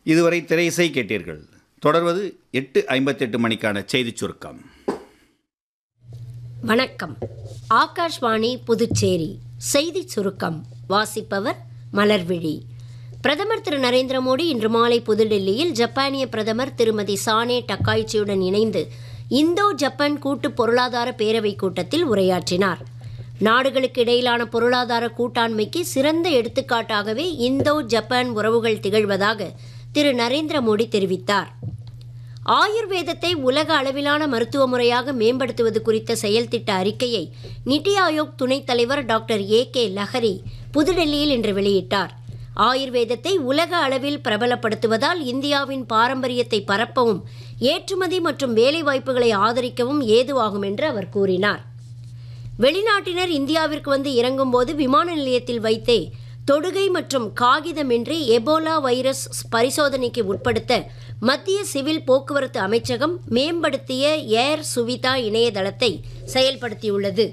இதுவரை திரையிசை கேட்டீர்கள் தொடர்வது எட்டு ஐம்பத்தெட்டு மணிக்கான செய்திச் சுருக்கம் வணக்கம் ஆகாஷ்வாணி புதுச்சேரி செய்திச் சுருக்கம் வாசிப்பவர் மலர்விழி பிரதமர் திரு நரேந்திர மோடி இன்று மாலை புதுடெல்லியில் ஜப்பானிய பிரதமர் திருமதி சானே டக்காய்ச்சியுடன் இணைந்து இந்தோ ஜப்பான் கூட்டு பொருளாதார பேரவைக் கூட்டத்தில் உரையாற்றினார் நாடுகளுக்கு இடையிலான பொருளாதார கூட்டாண்மைக்கு சிறந்த எடுத்துக்காட்டாகவே இந்தோ ஜப்பான் உறவுகள் திகழ்வதாக திரு நரேந்திர மோடி தெரிவித்தார் ஆயுர்வேதத்தை உலக அளவிலான மருத்துவ முறையாக மேம்படுத்துவது குறித்த செயல்திட்ட அறிக்கையை நிதி ஆயோக் துணைத் தலைவர் டாக்டர் ஏ கே லஹரி புதுடெல்லியில் இன்று வெளியிட்டார் ஆயுர்வேதத்தை உலக அளவில் பிரபலப்படுத்துவதால் இந்தியாவின் பாரம்பரியத்தை பரப்பவும் ஏற்றுமதி மற்றும் வேலைவாய்ப்புகளை ஆதரிக்கவும் ஏதுவாகும் என்று அவர் கூறினார் வெளிநாட்டினர் இந்தியாவிற்கு வந்து இறங்கும்போது விமான நிலையத்தில் வைத்தே தொடுகை மற்றும் காகிதமின்றி எபோலா வைரஸ் பரிசோதனைக்கு உட்படுத்த மத்திய சிவில் போக்குவரத்து அமைச்சகம் மேம்படுத்திய ஏர் சுவிதா இணையதளத்தை செயல்படுத்தியுள்ளது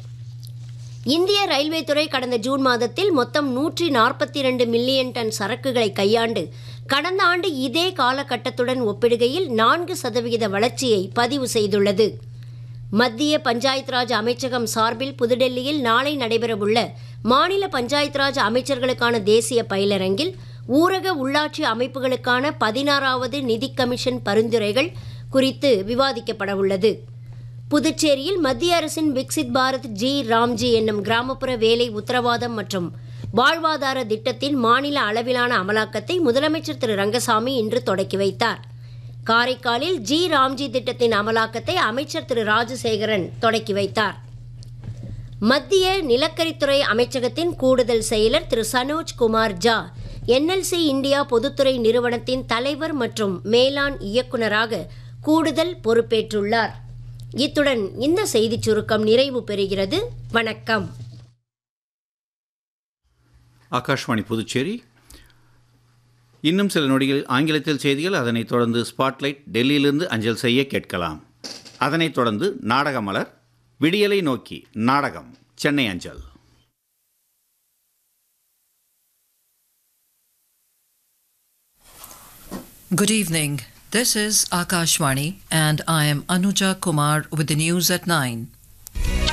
இந்திய ரயில்வே துறை கடந்த ஜூன் மாதத்தில் மொத்தம் நூற்றி நாற்பத்தி இரண்டு மில்லியன் டன் சரக்குகளை கையாண்டு கடந்த ஆண்டு இதே காலகட்டத்துடன் ஒப்பிடுகையில் நான்கு சதவிகித வளர்ச்சியை பதிவு செய்துள்ளது மத்திய பஞ்சாயத் ராஜ் அமைச்சகம் சார்பில் புதுடெல்லியில் நாளை நடைபெறவுள்ள மாநில பஞ்சாயத் ராஜ் அமைச்சர்களுக்கான தேசிய பயிலரங்கில் ஊரக உள்ளாட்சி அமைப்புகளுக்கான பதினாறாவது நிதி கமிஷன் பரிந்துரைகள் குறித்து விவாதிக்கப்பட உள்ளது புதுச்சேரியில் மத்திய அரசின் விக்சித் பாரத் ஜி ராம்ஜி என்னும் கிராமப்புற வேலை உத்தரவாதம் மற்றும் வாழ்வாதார திட்டத்தின் மாநில அளவிலான அமலாக்கத்தை முதலமைச்சர் திரு ரங்கசாமி இன்று தொடக்கி வைத்தார் காரைக்காலில் ஜி ராம்ஜி திட்டத்தின் அமலாக்கத்தை அமைச்சர் திரு ராஜசேகரன் தொடக்கி வைத்தார் மத்திய நிலக்கரித்துறை அமைச்சகத்தின் கூடுதல் செயலர் திரு சனோஜ் குமார் ஜா என்எல்சி இந்தியா பொதுத்துறை நிறுவனத்தின் தலைவர் மற்றும் மேலாண் இயக்குநராக கூடுதல் பொறுப்பேற்றுள்ளார் இத்துடன் இந்த செய்திச் சுருக்கம் நிறைவு பெறுகிறது வணக்கம் ஆகாஷ்வாணி புதுச்சேரி இன்னும் சில நொடிகள் ஆங்கிலத்தில் செய்திகள் அதனைத் தொடர்ந்து ஸ்பாட்லைட் டெல்லியிலிருந்து அஞ்சல் செய்ய கேட்கலாம் அதனைத் தொடர்ந்து நாடக மலர் விடியலை நோக்கி நாடகம் சென்னை அஞ்சல் Good evening. This is Akashwani, and I am Anuja Kumar with the news at 9.